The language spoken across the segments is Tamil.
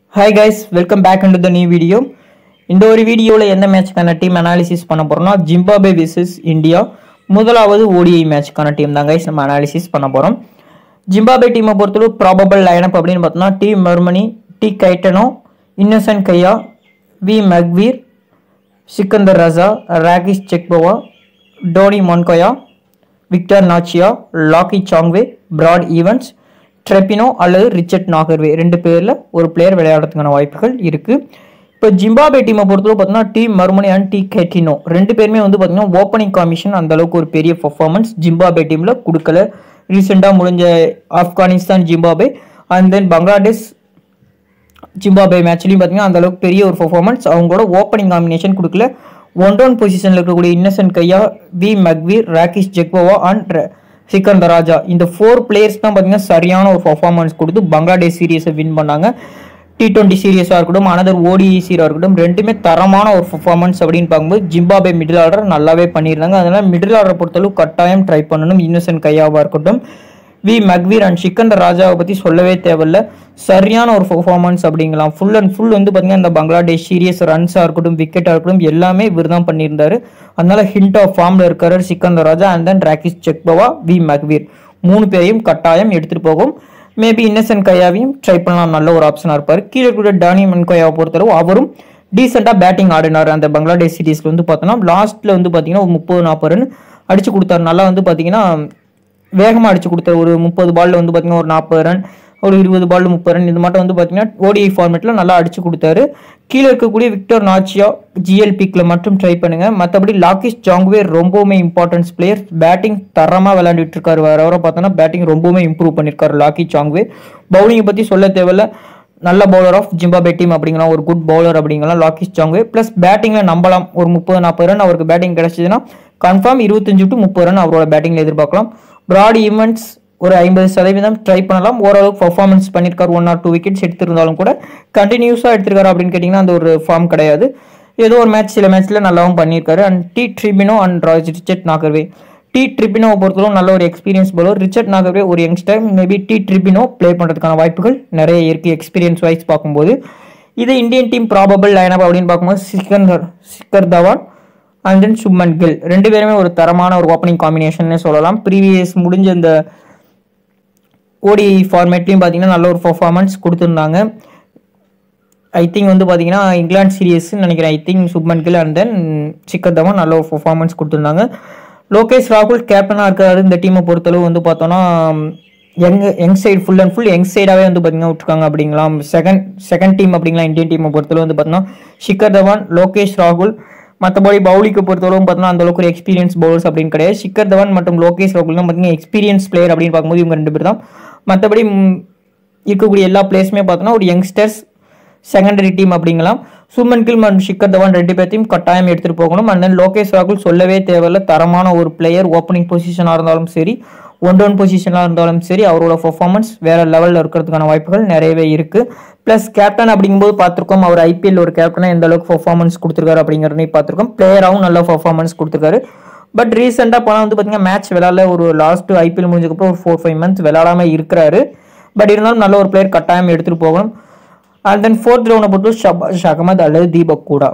hi guys welcome back into the new video இந்த ஒரு வீடியோவில் எந்த மேட்ச்க்கான டீம் அனாலிசிஸ் பண்ண போகிறோம்னா ஜிம்பாபே விசஸ் இந்தியா முதலாவது ஓடிஐ மேட்ச்க்கான டீம் தான் கைஸ் நம்ம அனாலிசிஸ் பண்ண போகிறோம் ஜிம்பாபே டீமை பொறுத்தளவு ப்ராபபிள் லைனப் அப்படின்னு பார்த்தோம்னா T Marumani T Kaitano Innocent Kaia V Madhevere Sikandar Raza Regis Chakabva Tony Munyonga Victor Nyauchi Luke Jongwe Brad Evans Tiripano அல்லது ரிச்சர்ட் நாகர்வே ரெண்டு பேரில் ஒரு பிளேயர் விளையாடுறதுக்கான வாய்ப்புகள் இருக்குது இப்போ ஜிம்பாபே டீமை பொறுத்தவரை பார்த்தீங்கன்னா T Marumani and T Kaitano ரெண்டு பேருமே வந்து பார்த்தீங்கன்னா ஓப்பனிங் காமிஷன் அந்த அளவுக்கு ஒரு பெரிய பர்ஃபார்மன்ஸ் ஜிம்பாபே டீமில் கொடுக்கல ரீசெண்டாக முடிஞ்ச Afghanistan Zimbabwe and then Bangladesh Zimbabwe மேட்ச்லையும் பார்த்தீங்கன்னா அந்த அளவுக்கு பெரிய ஒரு பர்ஃபார்மன்ஸ் அவங்களோட ஓப்பனிங் காம்பினேஷன் கொடுக்கல ஒன் டவுன் பொசிஷனில் இருக்கக்கூடிய Innocent Kaia V Madhevere Regis Chakabva and Sikandar Raza இந்த ஃபோர் பிளேயர்ஸ் தான் பார்த்தீங்கன்னா சரியான ஒரு பர்ஃபார்மன்ஸ் கொடுத்து பங்களாதேஷ் சீரியஸை வின் பண்ணாங்க டி டுவெண்ட்டி சீரியஸாக இருக்கட்டும் அனதர் ஓடிஇ சீராக இருக்கட்டும் ரெண்டுமே தரமான ஒரு பர்ஃபார்மன்ஸ் அப்படின்னு பார்க்கும்போது ஜிம்பாபே மிடில் ஆர்டர் நல்லாவே பண்ணியிருந்தாங்க அதனால மிடில் ஆர்டர் பொறுத்தளவு கட்டாயம் ட்ரை பண்ணணும் இன்னசென்ட் கையாவாக இருக்கட்டும் வி மக்வீர் அண்ட் சிக்கந்தர் ராஜாவை பற்றி சொல்லவே தேவையில்ல சரியான ஒரு பர்ஃபார்மன்ஸ் அப்படிங்கலாம் ஃபுல் அண்ட் ஃபுல் வந்து பார்த்தீங்கன்னா இந்த பங்களாதேஷ் சீரியஸ் ரன்ஸாக இருக்கட்டும் விக்கெட்டாக இருக்கட்டும் எல்லாமே இவர் தான் பண்ணியிருந்தாரு அதனால ஹிண்ட் ஆஃப் ஃபார்மில் இருக்காரு Sikandar Raza and then Regis Chakabva V Madhevere மூணு பேரையும் கட்டாயம் எடுத்துகிட்டு போகும் மேபி இன்னசென்ட் கையாவையும் ட்ரை பண்ணலாம் நல்ல ஒரு ஆப்ஷனாக இருப்பார் கீழே இருக்கிற டானி மன்கோயாவை பொறுத்தளவு அவரும் டீசெண்டாக பேட்டிங் ஆடினார் அந்த பங்களாதேஷ் சீரீஸில் வந்து பார்த்தோன்னா லாஸ்ட்டில் வந்து பார்த்தீங்கன்னா ஒரு முப்பது நாற்பது ரன் அடிச்சு கொடுத்தாரு நல்லா வந்து பார்த்தீங்கன்னா வேகமாக அடிச்சு கொடுத்தாரு ஒரு முப்பது பால்ல வந்து பார்த்தீங்கன்னா ஒரு நாற்பது ரன் ஒரு இருபது பால் முப்பது ரன் இது மட்டும் வந்து பார்த்தீங்கன்னா ஓடிஐ ஃபார்மேட்டில் நல்லா அடிச்சு கொடுத்தாரு கீழே இருக்கக்கூடிய விக்டர் நாச்சியா ஜிஎல்பிக்கில் மட்டும் ட்ரை பண்ணுங்க மற்றபடி லாக்கிஷ் ஜாங்வே ரொம்பவுமே இம்பார்ட்டன்ஸ் பிளேயர் பேட்டிங் தரமாக விளையாண்டுட்டு இருக்காரு வர வர பார்த்தோன்னா பேட்டிங் ரொம்பவுமே இம்ப்ரூவ் பண்ணியிருக்காரு லாக்கி சாங்வே பவுலிங்கை பற்றி சொல்ல தேவையில்ல நல்ல பவுலர் ஆஃப் ஜிம்பாபே டீம் அப்படிங்கலாம் ஒரு குட் பவுலர் அப்படிங்கலாம் லாக்கிஷ் சாங்வே ப்ளஸ் பேட்டிங்கில் நம்பலாம் ஒரு முப்பது நாற்பது ரன் அவருக்கு பேட்டிங் கிடைச்சதுன்னா கன்ஃபார்ம் இருபத்தஞ்சு டு முப்பது ரன் அவரோட பேட்டிங்கில் எதிர்பார்க்கலாம் பிராட் ஈவெண்ட்ஸ் ஒரு ஐம்பது சதவீதம் ட்ரை பண்ணலாம் ஓரளவுக்கு பர்ஃபார்மன்ஸ் பண்ணியிருக்காரு ஒன் ஆர் டூ விக்கெட்ஸ் எடுத்திருந்தாலும் கூட கண்டினியூஸாக எடுத்திருக்காரு அப்படின்னு கேட்டிங்கன்னா அந்த ஒரு ஃபார்ம் கிடையாது ஏதோ ஒரு மேட்ச் சில மேட்ச்சில் நல்லாவும் பண்ணியிருக்காரு அண்ட் டி ட்ரிபினோ அண்ட் ராஜ் ரிச்சர்ட் நாகர்வே டி ட்ரிபினோவை பொறுத்தவரை நல்ல ஒரு எக்ஸ்பீரியன்ஸ் பவுலர் ரிச்சர்ட் நாகர்வே ஒரு youngster maybe T Tiripano play பண்ணுறதுக்கான வாய்ப்புகள் நிறைய இருக்குது எக்ஸ்பீரியன்ஸ் வைஸ் பார்க்கும்போது இது இந்தியன் டீம் ப்ராபபிள் லைனப் அப்படின்னு பார்க்கும்போது சிக்கந்தர் சிக்கர் தவான் அண்ட் தென் சுப்மன் கில் ரெண்டு பேருமே ஒரு தரமான ஒரு ஓப்பனிங் காம்பினேஷன்னே சொல்லலாம் ப்ரீவியஸ் முடிஞ்ச இந்த ஓடி ஃபார்மேட்லேயும் பார்த்தீங்கன்னா நல்ல ஒரு பர்ஃபார்மன்ஸ் கொடுத்துருந்தாங்க ஐ திங்க் வந்து பார்த்தீங்கன்னா இங்கிலாந்து சீரியஸ்ன்னு நினைக்கிறேன் I think Shubman Gill and then Shikhar Dhawan நல்ல ஒரு பர்ஃபார்மன்ஸ் கொடுத்துருந்தாங்க லோகேஷ் ராகுல் கேப்டனாக இருக்காரு இந்த டீமை பொறுத்தளவு வந்து பார்த்தோன்னா young young side full and full young சைடாகவே வந்து பார்த்தீங்கன்னா விட்டுருக்காங்க அப்படிங்களாம் செகண்ட் செகண்ட் டீம் அப்படிங்களா இந்தியன் டீமை பொறுத்தளவு வந்து பார்த்தோன்னா ஷிக்கர் தவான் லோகேஷ் ராகுல் மற்றபடி பவுலிக்கு பொறுத்தவரைக்கும் பார்த்தோன்னா அந்த அளவுக்கு ஒரு எக்ஸ்பீரியன்ஸ் பவுலர்ஸ் அப்படின்னு கிடையாது ஷிக்கர் தவான் மற்றும் லோகேஷ் ராகுல் தான் பார்த்தீங்கன்னா எக்ஸ்பீரியன்ஸ் பிளேயர் அப்படின்னு பார்க்கும்போது இவங்க ரெண்டு பேர் தான் மற்றபடி இருக்கக்கூடிய எல்லா பிளேஸுமே பார்த்தோன்னா ஒரு யங்ஸ்டர்ஸ் செகண்டரி டீம் அப்படிங்கலாம் சுமன் கில் மற்றும் ஷிக்கர் தவான் ரெண்டு பேர்த்தையும் கட்டாயம் எடுத்துகிட்டு போகணும் அண்ட் தென் லோகேஷ் ராகுல் சொல்லவே தேவையில்ல தரமான ஒரு பிளேயர் ஓப்பனிங் பொசிஷனாக இருந்தாலும் சரி ஒன் டவுன் பொசிஷனாக இருந்தாலும் சரி அவரோட பர்ஃபார்மன்ஸ் வேற லெவலில் இருக்கிறதுக்கான வாய்ப்புகள் நிறையவே இருக்குது ப்ளஸ் கேப்டன் அப்படிங்கும்போது பார்த்துருக்கோம் அவர் ஐபிஎல் ஒரு கேப்டனாக எந்த அளவுக்கு பர்ஃபார்மன்ஸ் கொடுத்துருக்காரு அப்படிங்கிறதையும் பார்த்துருக்கோம் பிளேயராகவும் நல்ல பர்ஃபார்மன்ஸ் கொடுத்துருக்காரு பட் ரீசெண்டாக போனால் வந்து பார்த்தீங்கன்னா மேட்ச் விளாட ஒரு லாஸ்ட் ஐபிஎல் முடிஞ்சதுக்கப்புறம் ஒரு ஃபோர் ஃபைவ் மந்த்ஸ் விளாடாமல் இருக்கிறாரு பட் இருந்தாலும் நல்ல ஒரு பிளேயர் கட்டாயம் எடுத்துகிட்டு போகணும் அண்ட் தென் ஃபோர்த் ரவுண்டை பொறுத்து ஷபாஷ் அகமது அல்லது தீபக் கூடா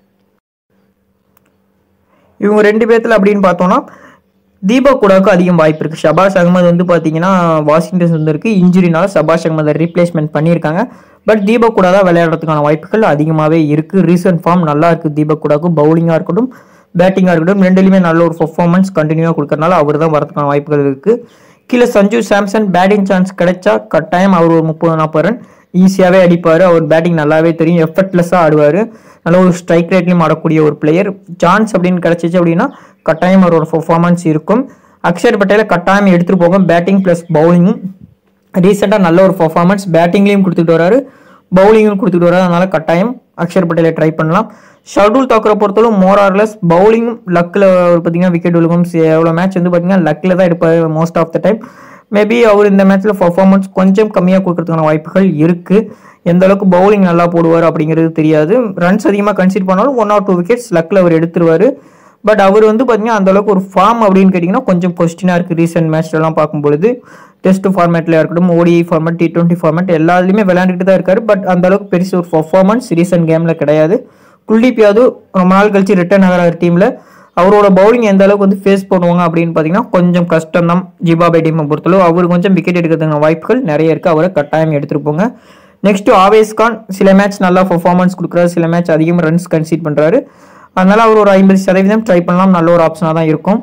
இவங்க ரெண்டு பேர்த்தில் அப்படின்னு பார்த்தோன்னா தீபக் கூடாவுக்கு அதிகம் வாய்ப்பு இருக்குது ஷபாஷ் அகமது வந்து பார்த்தீங்கன்னா வாஷிங்டன் சுந்தருக்கு இன்ஜுரினால ஷபாஷ் அகமதை ரீப்ளேஸ்மெண்ட் பண்ணியிருக்காங்க பட் தீபக் கூட தான் விளையாடுறதுக்கான வாய்ப்புகள் அதிகமாகவே இருக்குது ரீசன்ட் ஃபார்ம் நல்லா இருக்குது தீபக் கூடாவுக்கு பவுலிங்காக இருக்கட்டும் பேட்டிங்காக இருக்கட்டும் ரெண்டுலையுமே நல்ல ஒரு பர்ஃபார்மன்ஸ் கண்டினியூவாக கொடுக்கறனால அவர் தான் வரதுக்கான வாய்ப்புகள் இருக்குது கீழே சஞ்சு சாம்சன் பேட்டிங் சான்ஸ் கிடைச்சா கட்டாயம் அவர் ஒரு முப்பது நாற்பது ரன் ஈஸியாகவே அடிப்பார் அவர் பேட்டிங் நல்லாவே தெரியும் எஃபர்ட்லெஸ்ஸாக ஆடுவார் நல்ல ஒரு ஸ்ட்ரைக் ரேட்லையும் ஆடக்கூடிய ஒரு பிளேயர் சான்ஸ் அப்படின்னு கிடச்சிச்சு அப்படின்னா கட்டாயம் அவரோட பர்ஃபார்மன்ஸ் இருக்கும் அக்ஷர் பட்டேல கட்டாயம் எடுத்துகிட்டு போகும் பேட்டிங் ப்ளஸ் பவுலிங்கும் ரீசெண்டாக நல்ல ஒரு பர்ஃபார்மன்ஸ் பேட்டிங்லேயும் கொடுத்துட்டு வராரு பவுலிங்கும் கொடுத்துட்டு வராரு அதனால கட்டாயம் அக்ஷர் பட்டேலை ட்ரை பண்ணலாம் ஷர்டூல் தாக்கரை பொறுத்தளவு மோரார்லெஸ் பவுலிங்கும் லக்கில் பார்த்தீங்கன்னா விக்கெட் விழுகும் எவ்வளோ மேட்ச் வந்து பார்த்தீங்கன்னா லக்கில் தான் எடுப்பார் most of the time maybe அவர் இந்த மேட்ச்சில் பர்ஃபார்மன்ஸ் கொஞ்சம் கம்மியாக கொடுக்கறதுக்கான வாய்ப்புகள் இருக்குது எந்த அளவுக்கு பவுலிங் நல்லா போடுவார் அப்படிங்கிறது தெரியாது ரன்ஸ் அதிகமாக கன்சிடர் பண்ணாலும் ஒன் ஆர் டூ விக்கெட்ஸ் லக்கில் அவர் எடுத்துருவார் பட் அவர் வந்து பார்த்தீங்கன்னா அந்த அளவுக்கு ஒரு ஃபார்ம் அப்படின்னு கேட்டிங்கன்னா கொஞ்சம் கொஸ்டினாக இருக்குது ரீசெண்ட் மேட்ச்லலாம் பார்க்கும்பொழுது டெஸ்ட் ஃபார்மேட்டில் இருக்கட்டும் ODI format T twenty format எல்லாத்துலேயுமே விளையாண்டுட்டு தான் இருக்காரு பட் அந்த அளவுக்கு பெருசு ஒரு பர்ஃபார்மன்ஸ் ரீசெண்ட் கேமில் கிடையாது குல்தீப் யாதவ் ரொம்ப நாள் கழிச்சு ரிட்டர்ன் ஆகிறார் டீமில் அவரோட பவுலிங் எந்த அளவுக்கு வந்து ஃபேஸ் பண்ணுவாங்க அப்படின்னு பார்த்தீங்கன்னா கொஞ்சம் கஷ்டம் தான் ஜிபாபே டீமை பொறுத்தளவு அவர் கொஞ்சம் விக்கெட் எடுக்கிறதுக்கான வாய்ப்புகள் நிறைய இருக்குது அவரை கட்டாயம் எடுத்துகிட்டு போங்க நெக்ஸ்ட் ஆவேஸ் கான் சில மேட்ச் நல்லா பர்ஃபார்மன்ஸ் கொடுக்குறாரு சில மேட்ச் அதிகம் ரன்ஸ் கன்சீட் பண்ணுறாரு அதனால அவர் ஒரு ஐம்பது சதவீதம் ட்ரை பண்ணலாம் நல்ல ஒரு ஆப்ஷனாக தான் இருக்கும்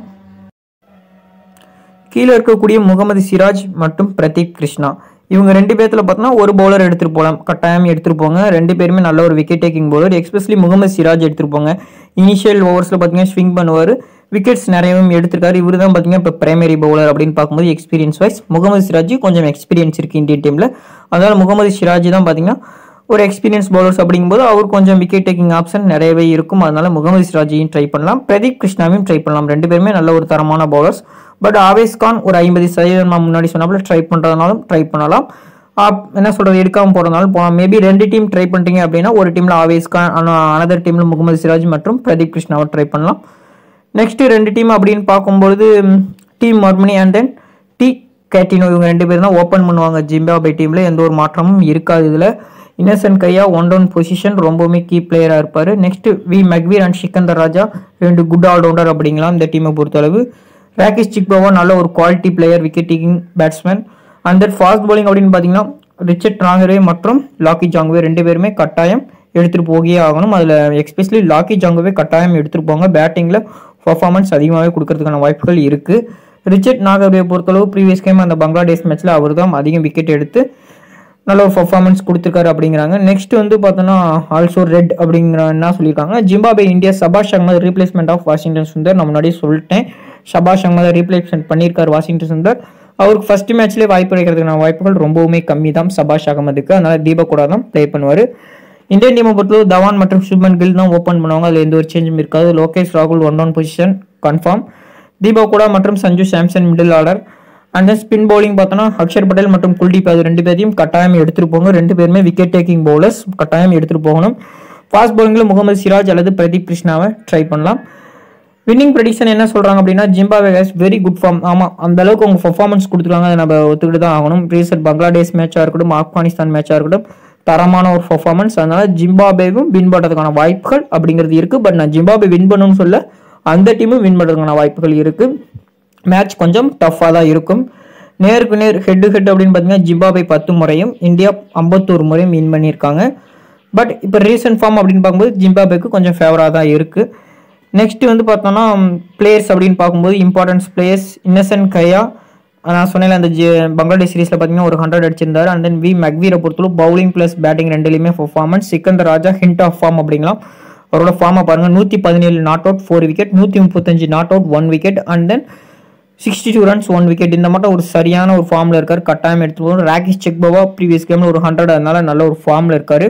கீழே இருக்கக்கூடிய முகமது சிராஜ் மற்றும் பிரதீப் கிருஷ்ணா இவங்க ரெண்டு பேர்த்துல பார்த்தோன்னா ஒரு பவுலர் எடுத்துட்டு போகலாம் கட்டாயம் எடுத்துட்டு போங்க ரெண்டு பேருமே நல்ல ஒரு wicket taking bowler especially Mohammed Siraj எடுத்துட்டு போங்க இனிஷியல் ஓவர்ஸில் பார்த்தீங்கன்னா ஸ்விங் பண்ணுவார் விக்கெட்ஸ் நிறையவும் எடுத்திருக்காரு இவர் தான் பார்த்தீங்கன்னா இப்போ பிரைமரி பவுலர் அப்படின்னு பார்க்கும்போது எக்ஸ்பீரியன்ஸ் வைஸ் முகமது சிராஜ் கொஞ்சம் எக்ஸ்பீரியன்ஸ் இருக்குது இந்தியன் டீமில் அதனால முகமது சிராஜ் தான் பார்த்தீங்கன்னா ஒரு எக்ஸ்பீரியன்ஸ் பவுலர்ஸ் அப்படிங்கும்போது அவர் கொஞ்சம் விக்கெட் டேக்கிங் ஆப்ஷன் நிறையவே இருக்கும் அதனால முகமது சிராஜையும் ட்ரை பண்ணலாம் பிரதீப் கிருஷ்ணாவையும் ட்ரை பண்ணலாம் ரெண்டு பேருமே நல்ல ஒரு தரமான பவுலர்ஸ் பட் ஆவேஸ் கான் ஒரு ஐம்பது சதவீதம் நான் முன்னாடி சொன்னாப்புல ட்ரை பண்ணுறதுனாலும் ட்ரை பண்ணலாம் ஆப் என்ன சொல்கிறது எடுக்காமல் போகிறதுனாலும் போகலாம் மேபி ரெண்டு டீம் ட்ரை பண்ணிட்டீங்க அப்படின்னா ஒரு டீமில் ஆவேஸ் கான் அனதர் டீமில் முகமது சிராஜ் மற்றும் பிரதீப் கிருஷ்ணாவை ட்ரை பண்ணலாம் நெக்ஸ்ட் ரெண்டு டீம் அப்படின்னு பார்க்கும்பொழுது team Marumani and then T Kaitano இவங்க ரெண்டு பேரும் தான் ஓப்பன் பண்ணுவாங்க ஜிம்பாபே டீமில் எந்த ஒரு மாற்றமும் இருக்காது இதில் Innocent Kaia one down position ரொம்பவுமே கீ பிளேயராக இருப்பார் next V Madhevere and Sikandar Raza ரெண்டு குட் ஆல்ரவுண்டர் அப்படிங்களாம் இந்த டீமை பொறுத்தளவு ராகேஷ் சிக்பவா நல்ல ஒரு quality player wicket taking batsman and then fast bowling அப்படின்னு பார்த்தீங்கன்னா ரிச்சர்ட் ராங்கரே மற்றும் லாக்கி ஜாங்குவே ரெண்டு பேருமே கட்டாயம் எடுத்துகிட்டு போகவே ஆகணும் அதில் எக்ஸ்பெஷலி லாக்கி ஜாங்குவே கட்டாயம் எடுத்துகிட்டு போங்க பேட்டிங்கில் பர்ஃபார்மன்ஸ் அதிகமாகவே கொடுக்கறதுக்கான வாய்ப்புகள் இருக்குது ரிச்சர்ட் நாகர்வே பொறுத்தளவு ப்ரீவியஸ் கேம் அந்த பங்களாதேஷ் மேட்ச்சில் அவர் தான் அதிகம் விக்கெட் எடுத்து நல்ல ஒரு பர்ஃபார்மன்ஸ் கொடுத்துருக்காரு அப்படிங்கிறாங்க நெக்ஸ்ட் வந்து பார்த்தோன்னா ஆல்சோ ரெட் அப்படிங்கிற என்ன சொல்லியிருக்காங்க Zimbabwe India Shahbaz Ahmed replacement of Washington Sundar நான் முன்னாடியே சொல்லிட்டேன் ஷபாஷ் அகமதை ரீப்ளேஸ்மெண்ட் பண்ணியிருக்காரு வாஷிங்டன் சுந்தர் அவருக்கு ஃபர்ஸ்ட் மேட்ச்லேயே வாய்ப்பு கிடைக்கிறதுக்கான வாய்ப்புகள் ரொம்பவுமே கம்மி தான் சபாஷ் அகமதுக்கு அதனால தீபக் கூட தான் ப்ளே பண்ணுவார் இந்தியன் டீமை பொறுத்தவரை தவான் மற்றும் சுப்மன் கில் தான் ஓப்பன் பண்ணுவாங்க அதில் எந்த ஒரு சேஞ்சும் இருக்காது லோகேஷ் ராகுல் one down position confirm Deepak கூட மற்றும் Sanju Samson middle order and then spin bowling பார்த்தோன்னா அக்ஷர் பட்டேல் மற்றும் குல்தீப் அது ரெண்டு பேரையும் கட்டாயம் எடுத்துட்டு போங்க ரெண்டு பேருமே விக்கெட் டேக்கிங் பவுலர்ஸ் கட்டாயம் எடுத்துட்டு போகணும் ஃபாஸ்ட் பவுலிங்கில் முகமது சிராஜ் அல்லது பிரதீப் கிருஷ்ணாவை ட்ரை பண்ணலாம் வின்னிங் ப்ரெடிக்ஷன் என்ன சொல்றாங்க அப்படின்னா Zimbabwe has very good form ஆமா அந்த அளவுக்கு அவங்க பர்ஃபார்மன்ஸ் கொடுத்துருக்காங்க அதை நம்ம ஒத்துக்கிட்டு தான் ஆகணும் ரீசெண்ட் பங்களாதேஷ் மேட்சாக இருக்கட்டும் ஆப்கானிஸ்தான் மேட்சாக இருக்கட்டும் தரமான ஒரு பர்ஃபார்மன்ஸ் அதனால ஜிம்பாபேவும் வின் பண்ணுறதுக்கான வாய்ப்புகள் அப்படிங்கிறது இருக்கு பட் நான் ஜிம்பாபே வின் பண்ணணும்னு சொல்ல அந்த டீமும் வின் பண்ணுறதுக்கான வாய்ப்புகள் இருக்கு மேட்ச் கொஞ்சம் டஃப்பாக தான் இருக்கும் நேருக்கு நேர் ஹெட் ஹெட் அப்படின்னு பார்த்தீங்கன்னா ஜிம்பாபே பத்து முறையும் இந்தியா ஐம்பத்தோரு முறையும் வின் பண்ணியிருக்காங்க பட் இப்போ ரீசன்ட் ஃபார்ம் அப்படின்னு பார்க்கும்போது ஜிம்பாபேக்கு கொஞ்சம் ஃபேவராக தான் இருக்குது நெக்ஸ்ட் வந்து பார்த்தோம்னா பிளேயர்ஸ் அப்படின்னு பார்க்கும்போது இம்பார்ட்டன்ஸ் பிளேயர்ஸ் இன்னசென்ட் கையா நான் சொன்னேன் அந்த ஜி பங்களாதேஷ் சீரிஸில் பார்த்தீங்கன்னா ஒரு ஹண்ட்ரட் அடிச்சிருந்தாரு அண்ட் தென் வி மெக்வீரை பொறுத்தளவு பவுலிங் ப்ளஸ் பேட்டிங் ரெண்டுலையுமே performance Sikandar Raza hint of form அப்படிங்களாம் அவரோட ஃபார்மை பாருங்க நூற்றி பதினேழு நாட் அவுட் ஃபோர் விக்கெட் நூற்றி முப்பத்தஞ்சு not out one wicket and then sixty two runs one wicket இந்த மட்டும் ஒரு சரியான ஒரு ஃபார்மில் இருக்கார் கட்டாயம் எடுத்து போகணும் ராகேஷ் செக்பவா ப்ரீவியஸ் கேமில் ஒரு ஹண்ட்ரட் அதனால நல்ல ஒரு ஃபார்மில் இருக்காரு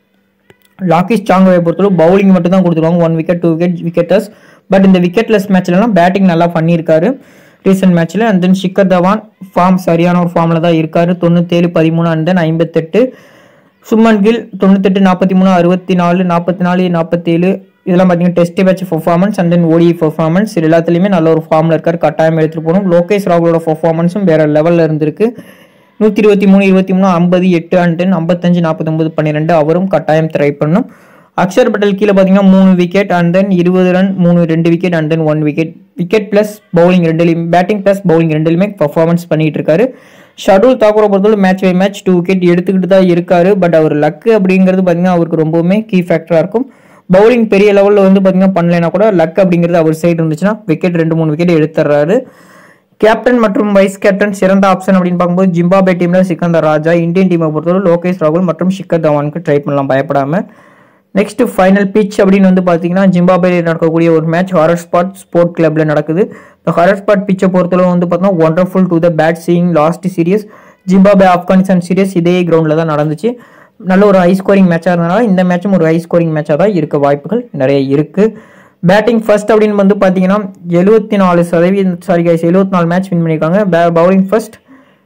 லாகிஷ் சாங்கவை பொறுத்தவரை பவுலிங் மட்டும் தான் கொடுத்துருவாங்க one wicket two wicket wickets but இந்த விக்கெட்லெஸ் மேட்ச்லலாம் பேட்டிங் நல்லா பண்ணியிருக்காரு ரீசெண்ட் மேட்ச்சில் and then Shikhar Dhawan form சரியான ஒரு ஃபார்மில் தான் இருக்காரு தொண்ணூத்தேழு பதிமூணு அண்ட் தென் ஐம்பத்தெட்டு சுமன் கில் தொண்ணூத்தெட்டு நாற்பத்தி மூணு அறுபத்தி நாலு நாற்பத்தி நாலு நாற்பத்தேழு இதெல்லாம் பார்த்தீங்கன்னா test match performance and then OD performance இது எல்லாத்துலேயுமே நல்ல ஒரு ஃபார்மில் இருக்கார் கட்டாயம் எடுத்துகிட்டு போகணும் லோகேஷ் ராகுலோட பர்ஃபார்மன்ஸும் வேற லெவலில் இருந்திருக்கு நூற்றி இருபத்தி மூணு இருபத்தி மூணு ஐம்பது எட்டு அண்ட் டென் ஐம்பத்தஞ்சு நாற்பத்தொம்பது பன்னிரெண்டு அவரும் கட்டாயம் ட்ரை பண்ணணும் அக்ஷர் பட்டேல் கீழே பார்த்தீங்கன்னா மூணு விக்கெட் அண்ட் தென் இருபது ரன் மூணு ரெண்டு wicket and then one wicket wicket plus bowling ரெண்டுலையும் பேட்டிங் ப்ளஸ் பவுலிங் ரெண்டுலையுமே பர்ஃபார்மன்ஸ் பண்ணிட்டு இருக்காரு ஷடுல் தாக்கூரை பொறுத்தவரை match by match two wicket எடுத்துக்கிட்டு தான் இருக்காரு பட் அவர் லக்கு அப்படிங்கிறது பார்த்தீங்கன்னா அவருக்கு ரொம்பவுமே கீ ஃபேக்டராக இருக்கும் பவுலிங் பெரிய லெவலில் வந்து பார்த்தீங்கன்னா பண்ணலைன்னா கூட லக் அப்படிங்கிறது அவர் சைடு இருந்துச்சுன்னா விக்கெட் ரெண்டு மூணு விக்கெட் எடுத்துடுறாரு கேப்டன் மற்றும் வைஸ் கேப்டன் சிறந்த ஆப்ஷன் அப்படின்னு பார்க்கும்போது ஜிம்பாபே டீமில் சிக்கந்தர் ராஜா இந்தியன் டீமை பொறுத்தவரை லோகேஷ் ராகுல் மற்றும் ஷிக்கர் தவானுக்கு ட்ரை பண்ணலாம் பயப்படாம நெக்ஸ்ட் ஃபைனல் பிச் அப்படின்னு வந்து பார்த்தீங்கன்னா ஜிம்பாபேல நடக்கக்கூடிய ஒரு மேட்ச் ஹாரர் ஸ்பாட் ஸ்போர்ட் கிளப்ல நடக்குது இந்த ஹாரர் ஸ்பாட் பிச்சை பொறுத்தளவு வந்து பார்த்தீங்கன்னா wonderful to the bat seeing last series Zimbabwe Afghanistan series இதே கிரவுண்டில் தான் நடந்துச்சு நல்ல ஒரு ஹை ஸ்கோரிங் மேட்சாக இருந்தனால இந்த மேட்சும் ஒரு ஹை ஸ்கோரிங் மேட்சாக தான் இருக்க வாய்ப்புகள் நிறைய இருக்கு பேட்டிங் ஃபர்ஸ்ட் அப்படின்னு வந்து பார்த்தீங்கன்னா எழுபத்தி நாலு சதவீதம் சாரி கைஸ் எழுபத்தி நாலு மேட்ச் வின் பண்ணியிருக்காங்க பவுலிங் ஃபர்ஸ்ட்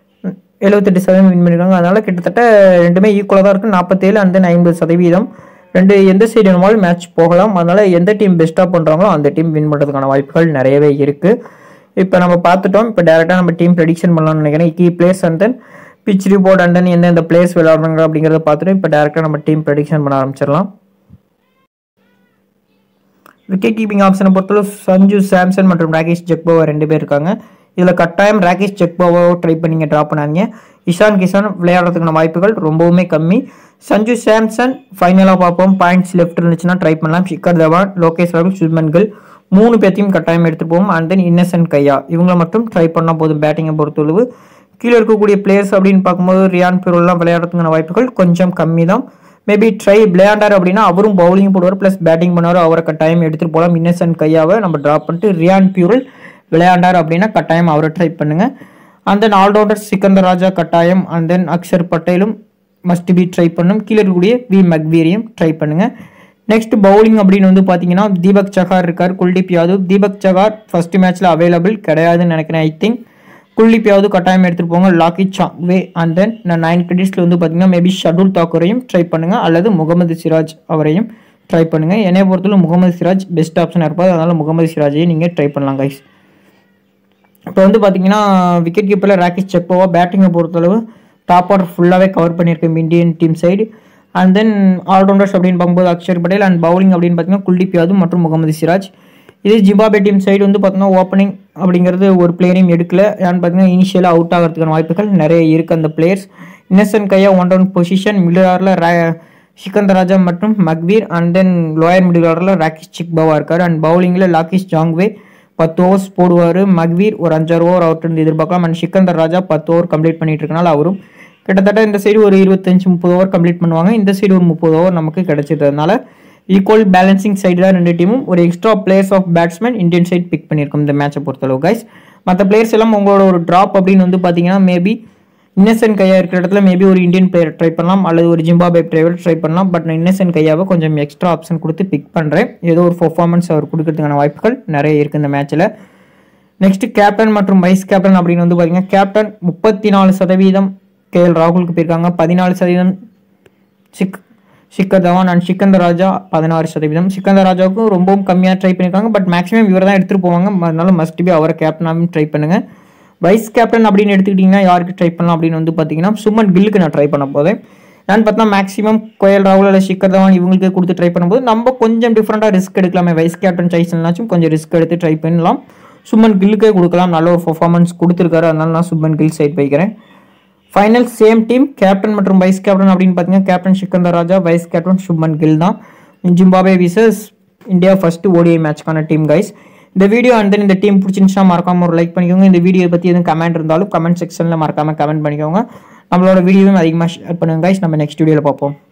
எழுபத்தெட்டு சதவீதம் வின் பண்ணியிருக்காங்க அதனால கிட்டத்தட்ட ரெண்டுமே ஈக்குவலாக தான் இருக்கு நாற்பத்தேழு அண்ட் தென் ஐம்பது சதவீதம் ரெண்டு எந்த சைடு வேணுமாலும் மேட்ச் போகலாம் அதனால எந்த டீம் பெஸ்ட்டாக பண்ணுறாங்களோ அந்த டீம் வின் பண்ணுறதுக்கான வாய்ப்புகள் நிறையவே இருக்குது இப்போ நம்ம பார்த்துட்டோம் இப்போ டேரெக்டாக நம்ம டீம் ப்ரெடிக்ஷன் பண்ணலாம்னு நினைக்கிறேன் key players and then pitch report and then எந்தெந்த பிளேஸ் விளையாடுறாங்க அப்படிங்கிறத பார்த்துட்டு இப்போ டேரெக்டாக நம்ம டீம் ப்ரெடிக்ஷன் பண்ண ஆரம்பிச்சிடலாம் விக்கெட் கீப்பிங் ஆப்ஷனை பொறுத்தளவு சஞ்சு சாம்சன் மற்றும் ராகேஷ் ஜக்போவா ரெண்டு பேர் இருக்காங்க இதில் கட்டாயம் ராகேஷ் ஜக்போவாவை ட்ரை பண்ணி நீங்கள் ட்ராப் பண்ணாதீங்க இஷான் கிஷான் விளையாடுறதுக்கான வாய்ப்புகள் ரொம்பவுமே கம்மி சஞ்சு சாம்சன் ஃபைனலாக பார்ப்போம் பாயிண்ட்ஸ் லெஃப்ட் இருந்துச்சுன்னா ட்ரை பண்ணலாம் ஷிக்கர் தவான் லோகேஷ் ராகுல் சுப்மன் கில் மூணு பேர்த்தையும் கட்டாயம் எடுத்துட்டு போவோம் அண்ட் தென் இன்னசென்ட் கையா இவங்களை மட்டும் ட்ரை பண்ணால் போதும் பேட்டிங்கை பொறுத்தளவு கீழே இருக்கக்கூடிய பிளேயர்ஸ் அப்படின்னு பார்க்கும்போது ரியான் பிரோல்லாம் விளையாடுறதுக்கான வாய்ப்புகள் கொஞ்சம் கம்மி தான் மேபி ட்ரை விளையாண்டார் அப்படின்னா அவரும் பவுலிங் போடுவார் ப்ளஸ் பேட்டிங் பண்ணுவார் அவரை கட்டாயம் எடுத்துகிட்டு போகலாம் இன்னசென்ட் கையாவை நம்ம ட்ராப் பண்ணிட்டு ரியான் பியூரல் விளையாண்டார் அப்படின்னா கட்டாயம் அவரை ட்ரை பண்ணுங்க and then allrounder Sikandar Raza கட்டாயம் அண்ட் தென் அக்ஷர் பட்டேலும் மஸ்ட் பி ட்ரை பண்ணும் கீழே இருக்கக்கூடிய வி மக்வீரியும் ட்ரை பண்ணுங்க நெக்ஸ்ட் பவுலிங் அப்படின்னு வந்து பார்த்தீங்கன்னா தீபக் சகார் இருக்கார் குல்தீப் யாதவ் தீபக் சகார் ஃபர்ஸ்ட் மேட்ச்ல அவைலபிள் கிடையாதுன்னு நினைக்கிறேன் ஐ திங்க் குல்தீப் யாவது கட்டாயம் எடுத்துட்டு போங்க லாக்கி சாங்வே அண்ட் தென் நான் நைன் கிரெடிட்ஸ்ல வந்து பார்த்தீங்கன்னா மேபி ஷடுல் தாக்கூரையும் ட்ரை பண்ணுங்க அல்லது முகமது சிராஜ் அவரையும் ட்ரை பண்ணுங்க என்னை பொறுத்தவரை முகமது சிராஜ் பெஸ்ட் ஆப்ஷனாக இருப்பார் அதனால முகமது சிராஜையும் நீங்கள் ட்ரை பண்ணலாம் கைஸ் இப்போ வந்து பார்த்தீங்கன்னா விக்கெட் கீப்பரில் ராகேஷ் செப்போவா பேட்டிங்கை பொறுத்தளவு டாப் ஆர்டர் ஃபுல்லாகவே கவர் பண்ணியிருக்கேன் Indian team side and then allrounders அப்படின்னு பார்க்கும்போது அக்ஷர் பட்டேல் அண்ட் பவுலிங் அப்படின்னு பார்த்தீங்கன்னா குல்தீப் யாதவ் மற்றும் முகமது சிராஜ் இதே ஜிம்பாபே டீம் சைடு வந்து பார்த்தீங்கன்னா ஓப்பனிங் அப்படிங்கிறது ஒரு பிளேயரையும் எடுக்கல ஏன்னு பார்த்தீங்கன்னா இனிஷியலாக அவுட் ஆகிறதுக்கான வாய்ப்புகள் நிறைய இருக்குது அந்த players Innocent Kaia one down position middle ஆரில் சிக்கந்தர் ராஜா மற்றும் Madhevere and then lower middle ஆர்டரில் ராகேஷ் சிக்பாவா இருக்கார் அண்ட் பவுலிங்கில் லாகேஷ் ஜாங்வே பத்து ஓவர்ஸ் போடுவார் மக்வீர் ஒரு அஞ்சாறு ஓவர் அவுட் இருந்து எதிர்பார்க்கலாம் அண்ட் சிக்கந்தர் ராஜா பத்து ஓவர் கம்ப்ளீட் பண்ணிட்டு இருக்கனால அவரும் கிட்டத்தட்ட இந்த சைடு ஒரு இருபத்தஞ்சு முப்பது ஓவர் கம்ப்ளீட் பண்ணுவாங்க இந்த சைடு ஒரு முப்பது ஓவர் நமக்கு கிடைச்சதுனால ஈக்குவல் பேலன்சிங் சைடு தான் ரெண்டு டீமும் ஒரு extra players of batsman Indian side pick பண்ணியிருக்கோம் இந்த மேட்சை பொறுத்தளவு கைஸ் மற்ற பிளேயர்ஸ் எல்லாம் உங்களோட ஒரு ட்ராப் அப்படின்னு வந்து பார்த்தீங்கன்னா மேபி இன்னசென்ட் கையா இருக்கிற இடத்துல மேபி ஒரு இந்தியன் பிளேயர் ட்ரை பண்ணலாம் அல்லது ஒரு ஜிம்பாபே பிளேயர் ட்ரை பண்ணலாம் பட் நான் இன்னசென்ட் கையாவை கொஞ்சம் எக்ஸ்ட்ரா ஆப்ஷன் கொடுத்து பிக் பண்ணுறேன் ஏதோ ஒரு பர்ஃபார்மன்ஸ் அவர் கொடுக்கறதுக்கான வாய்ப்புகள் நிறைய இருக்குது இந்த மேட்ச்சில் நெக்ஸ்ட் கேப்டன் மற்றும் வைஸ் கேப்டன் அப்படின்னு வந்து பார்த்தீங்கன்னா கேப்டன் முப்பத்தி நாலு சதவீதம் கே எல் ராகுலுக்கு போயிருக்காங்க பதினாலு சதவீதம் சிக் சிக்கர் தவான் அண்ட் சிக்கந்தர் ராஜா பதினாறு சதவீதம் சிக்கந்தர் ராஜாவுக்கும் ரொம்பவும் கம்மியாக ட்ரை பண்ணியிருக்காங்க பட் மேக்ஸிமம் இவர் தான் எடுத்துகிட்டு போவாங்க அதனால மஸ்ட் பி அவரை கேப்டனாகவும் ட்ரை பண்ணுங்க வைஸ் கேப்டன் அப்படின்னு எடுத்துக்கிட்டிங்கன்னா யாருக்கு ட்ரை பண்ணலாம் அப்படின்னு வந்து பார்த்தீங்கன்னா சுமன் கில்லுக்கு நான் ட்ரை பண்ண போதேன் நான் பார்த்தா மேக்ஸிமம் கோயல் ராகுல் இல்லை சிக்கர் தவான் இவங்களுக்கு கொடுத்து ட்ரை பண்ணும்போது நம்ம கொஞ்சம் டிஃப்ரெண்ட்டாக ரிஸ்க் எடுக்கலாமே வைஸ் கேப்டன் சாய்ஸ்னாச்சும் கொஞ்சம் ரிஸ்க் எடுத்து ட்ரை பண்ணலாம் சுமன் கில்லுக்கே கொடுக்கலாம் நல்ல ஒரு பர்ஃபார்மன்ஸ் கொடுத்துருக்காரு அதனால நான் சுமன் கில் சைட் வைக்கிறேன் ஃபைனல் சேம் டீம் கேப்டன் மற்றும் வைஸ் கேப்டன் அப்படின்னு பார்த்தீங்கன்னா captain Sikandar Raza vice captain Shubman Gill தான் Zimbabwe versus India first ODI மேட்ச்க்கான டீம் கைஸ் இந்த வீடியோ அண்ட் தென் இந்த டீம் பிடிச்சிருந்துச்சுன்னா மறக்காம ஒரு லைக் பண்ணிக்கோங்க இந்த வீடியோ பற்றி எதுவும் கமெண்ட் இருந்தாலும் கமெண்ட் செக்ஷனில் மறக்காம கமெண்ட் பண்ணிக்கோங்க நம்மளோட வீடியோவும் அதிகமாக ஷேர் பண்ணுங்க கைஸ் நம்ம நெக்ஸ்ட் வீடியோவில் பார்ப்போம்